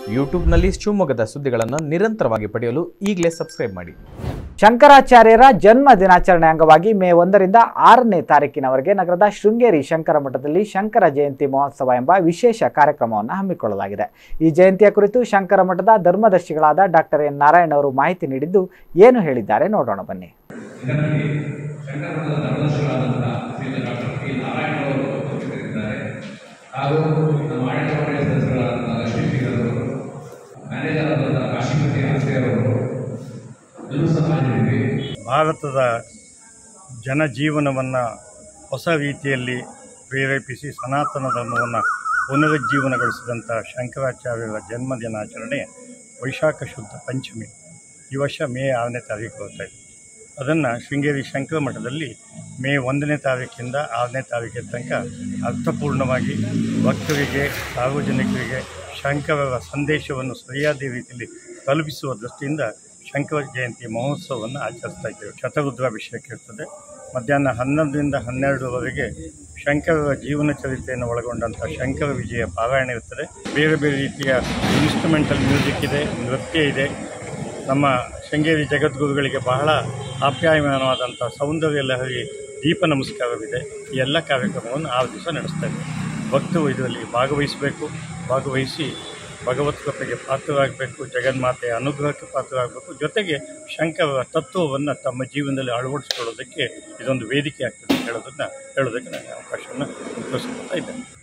ಯೂಟ್ಯೂಬ್ನಲ್ಲಿ ಶಿವಮೊಗ್ಗದ ಸುದ್ದಿಗಳನ್ನು ನಿರಂತರವಾಗಿ ಪಡೆಯಲು ಈಗಲೇ ಸಬ್ಸ್ಕ್ರೈಬ್ ಮಾಡಿ ಶಂಕರಾಚಾರ್ಯರ ಜನ್ಮ ದಿನಾಚರಣೆ ಅಂಗವಾಗಿ ಮೇ ಒಂದರಿಂದ ಆರನೇ ತಾರೀಕಿನವರೆಗೆ ನಗರದ ಶೃಂಗೇರಿ ಶಂಕರ ಮಠದಲ್ಲಿ ಶಂಕರ ಜಯಂತಿ ಮಹೋತ್ಸವ ಎಂಬ ವಿಶೇಷ ಕಾರ್ಯಕ್ರಮವನ್ನು ಹಮ್ಮಿಕೊಳ್ಳಲಾಗಿದೆ ಈ ಜಯಂತಿಯ ಕುರಿತು ಶಂಕರ ಮಠದ ಧರ್ಮದರ್ಶಿಗಳಾದ ಡಾಕ್ಟರ್ ಎನ್ ನಾರಾಯಣ್ ಅವರು ಮಾಹಿತಿ ನೀಡಿದ್ದು ಏನು ಹೇಳಿದ್ದಾರೆ ನೋಡೋಣ ಬನ್ನಿ ಇದರಲ್ಲಿ ಶಂಕರಮಠದ ಧರ್ಮದರ್ಶಿಗಳಾದಂತಹ ಶ್ರೀಯುತ ಡಾಕ್ಟರ್ ಪಿ ನಾರಾಯಣ ಅವರು ಉಪಸ್ಥಿತರಿದ್ದಾರೆ ಹಾಗೂ ನಮ್ಮ ಆಡಳಿತ ಮಂಡಳಿ ಸದಸ್ಯರಾದಂತಹ ಲಕ್ಷ್ಮೀ ಶ್ರೀಧರವರು ಮ್ಯಾನೇಜರ್ ಆದಂತಹ ಕಾಶಿಪತಿ ಆಸ್ತಿಯರವರು ಎಲ್ಲರೂ ಸಹ ಹಾಜರಿದ್ವಿ ಭಾರತದ ಜನಜೀವನವನ್ನು ಹೊಸ ರೀತಿಯಲ್ಲಿ ಪ್ರೇರೇಪಿಸಿ ಸನಾತನ ಧರ್ಮವನ್ನು ಪುನರುಜ್ಜೀವನಗೊಳಿಸಿದಂಥ ಶಂಕರಾಚಾರ್ಯರ ಜನ್ಮ ದಿನಾಚರಣೆ ವೈಶಾಖ ಶುದ್ಧ ಪಂಚಮಿ ಈ ವರ್ಷ ಮೇ ಆರನೇ ತಾರೀಕು ಬರ್ತಾ ಇದೆ ಅದನ್ನು ಶೃಂಗೇರಿ ಶಂಕರ ಮಠದಲ್ಲಿ ಮೇ ಒಂದನೇ ತಾರೀಕಿಂದ ಆರನೇ ತಾರೀಕಿನ ತನಕ ಅರ್ಥಪೂರ್ಣವಾಗಿ ಭಕ್ತರಿಗೆ ಸಾರ್ವಜನಿಕರಿಗೆ ಶಂಕರರ ಸಂದೇಶವನ್ನು ಸರಿಯಾದ ರೀತಿಯಲ್ಲಿ ತಲುಪಿಸುವ ದೃಷ್ಟಿಯಿಂದ ಶಂಕರ ಜಯಂತಿ ಮಹೋತ್ಸವವನ್ನು ಆಚರಿಸ್ತಾ ಇದ್ದೇವೆ ಶತರುದ್ರಾಭಿಷೇಕ ಇರ್ತದೆ ಮಧ್ಯಾಹ್ನ ಹನ್ನೊಂದರಿಂದ ಹನ್ನೆರಡರವರೆಗೆ ಶಂಕರರ ಜೀವನ ಚರಿತ್ರೆಯನ್ನು ಒಳಗೊಂಡಂಥ ಶಂಕರ ವಿಜಯ ಪಾರಾಯಣ ಇರ್ತದೆ ಬೇರೆ ಬೇರೆ ರೀತಿಯ ಇನ್ಸ್ಟ್ರುಮೆಂಟಲ್ ಮ್ಯೂಸಿಕ್ ಇದೆ ನೃತ್ಯ ಇದೆ ನಮ್ಮ ಶೃಂಗೇರಿ ಜಗದ್ಗುರುಗಳಿಗೆ ಬಹಳ ಆಪ್ಯಾಯಮಾನವಾದಂಥ ಸೌಂದರ್ಯ ಲಹರಿ ದೀಪ ನಮಸ್ಕಾರವಿದೆ ಈ ಎಲ್ಲ ಕಾರ್ಯಕ್ರಮವನ್ನು ಆರು ದಿವಸ ನಡೆಸ್ತಾ ಇದ್ದೇವೆ ಭಕ್ತರು ಇದರಲ್ಲಿ ಭಾಗವಹಿಸಬೇಕು ಭಾಗವಹಿಸಿ ಭಗವತ್ ಕೃಪೆಗೆ ಪಾತ್ರರಾಗಬೇಕು ಜಗನ್ಮಾತೆಯ ಅನುಗ್ರಹಕ್ಕೆ ಪಾತ್ರರಾಗಬೇಕು ಜೊತೆಗೆ ಶಂಕರರ ತತ್ವವನ್ನು ತಮ್ಮ ಜೀವನದಲ್ಲಿ ಅಳವಡಿಸ್ಕೊಳ್ಳೋದಕ್ಕೆ ಇದೊಂದು ವೇದಿಕೆ ಆಗ್ತದೆ ಅಂತ ಹೇಳೋದನ್ನು ಹೇಳೋದಕ್ಕೆ ನಾನು ಅವಕಾಶವನ್ನು ತೋರಿಸ್ಕೊಳ್ತಾ ಇದ್ದೇನೆ